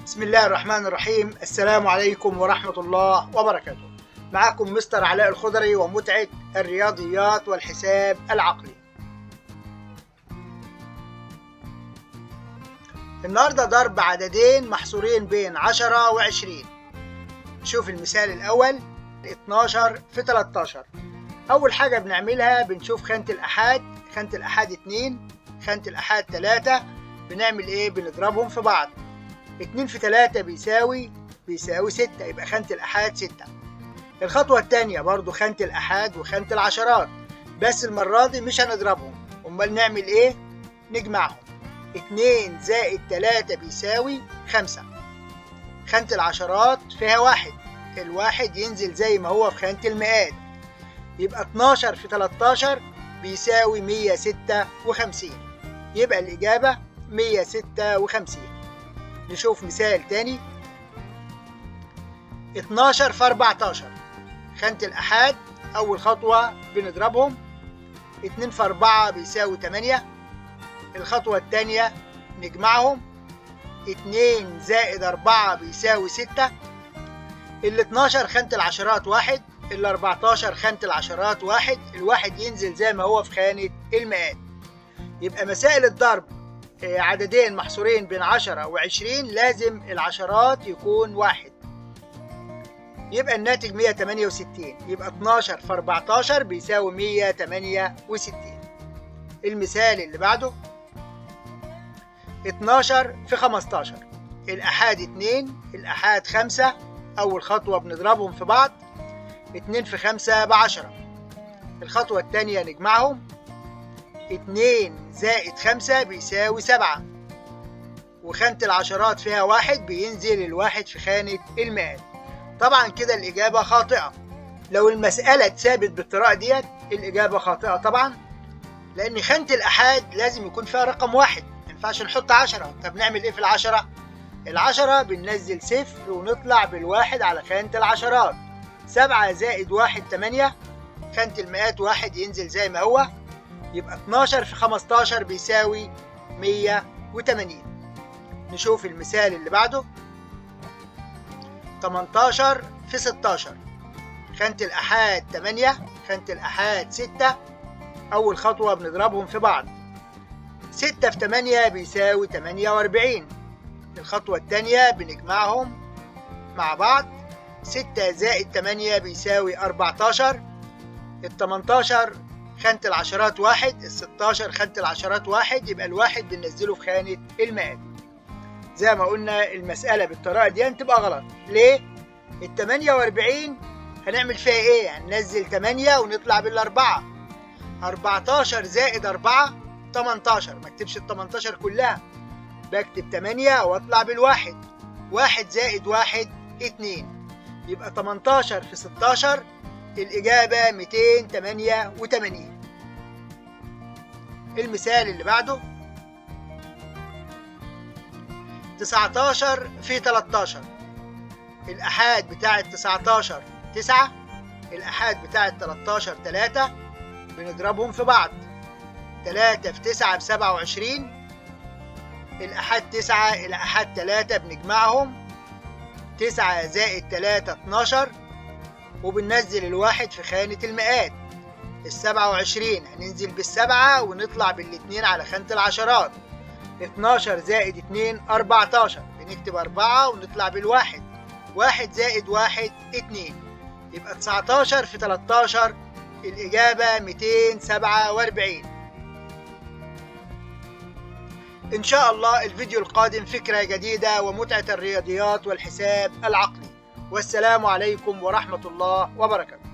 بسم الله الرحمن الرحيم السلام عليكم ورحمة الله وبركاته معكم مستر علاء الخضري ومتعة الرياضيات والحساب العقلي النهاردة ضرب عددين محصورين بين 10 و 20 نشوف المثال الأول 12 في 13 أول حاجة بنعملها بنشوف خانة الأحاد خانة الأحاد 2 خانة الأحاد 3 بنعمل إيه بنضربهم في بعض 2 في 3 بيساوي بيساوي 6 يبقى خانة الأحاد 6 الخطوة التانية برضو خانة الأحاد وخانة العشرات بس المرة دي مش هنضربهم أمال نعمل إيه؟ نجمعهم 2 زائد 3 بيساوي 5 خانة العشرات فيها واحد الواحد ينزل زي ما هو في خانة المئات يبقى 12 في 13 بيساوي 156 يبقى الإجابة 156 نشوف مثال تاني 12 في 14 خانة الأحاد أول خطوة بنضربهم 2 في 4 بيساوي 8 الخطوة التانية نجمعهم 2 زائد 4 بيساوي 6 ال 12 خانة العشرات واحد ال 14 خانة العشرات واحد الواحد ينزل زي ما هو في خانة المئات يبقى مسائل الضرب عددين محصورين بين 10 و 20 لازم العشرات يكون واحد يبقى الناتج 168 يبقى 12 في 14 بيساوي 168 المثال اللي بعده 12 في 15 الأحاد 2 الأحاد 5 أول خطوة بنضربهم في بعض 2 في 5 ب 10 الخطوة الثانية نجمعهم 2 زائد 5 بيساوي 7 وخانة العشرات فيها واحد بينزل الواحد في خانة المئات طبعا كده الإجابة خاطئة لو المسألة اتثابت بالطريقة ديت الإجابة خاطئة طبعا لأن خانة الأحاد لازم يكون فيها رقم واحد ما ينفعش نحط عشرة طب نعمل إيه في العشرة؟ العشرة بننزل صفر ونطلع بالواحد على خانة العشرات سبعة زائد واحد تمانية خانة المئات واحد ينزل زي ما هو يبقى 12 في 15 بيساوي 180 نشوف المثال اللي بعده 18 في 16 خانة الأحاد 8 خانة الأحاد 6 أول خطوة بنضربهم في بعض 6 في 8 بيساوي 48 الخطوة الثانية بنجمعهم مع بعض 6 زائد 8 بيساوي 14 ال 18 خانة العشرات واحد ال 16 خانة العشرات واحد يبقى الواحد بننزله في خانة المئات زي ما قلنا المسألة بالطريقة دي تبقى غلط ليه؟ ال 48 هنعمل فيها ايه؟ هننزل 8 ونطلع بالأربعة 14 زائد 4 18 ما اكتبش ال 18 كلها بكتب 8 واطلع بالواحد واحد زائد واحد 2 يبقى 18 في 16 الإجابة 288 المثال اللي بعده 19 في 13 الأحاد بتاع ال 19 9 الأحاد بتاع ال 13 3 بنضربهم في بعض 3 في 9 ب 27 الأحاد 9 الأحاد 3 بنجمعهم 9 زائد 3 12 وبننزل الواحد في خانة المئات السبعة وعشرين هننزل بالسبعة ونطلع بالاتنين على خانة العشرات اتناشر زائد اتنين أربعتاشر بنكتب أربعة ونطلع بالواحد واحد زائد واحد اتنين يبقى تسعتاشر في تلاتاشر الإجابة ميتين سبعة وأربعين إن شاء الله الفيديو القادم فكرة جديدة ومتعة الرياضيات والحساب العقلي والسلام عليكم ورحمة الله وبركاته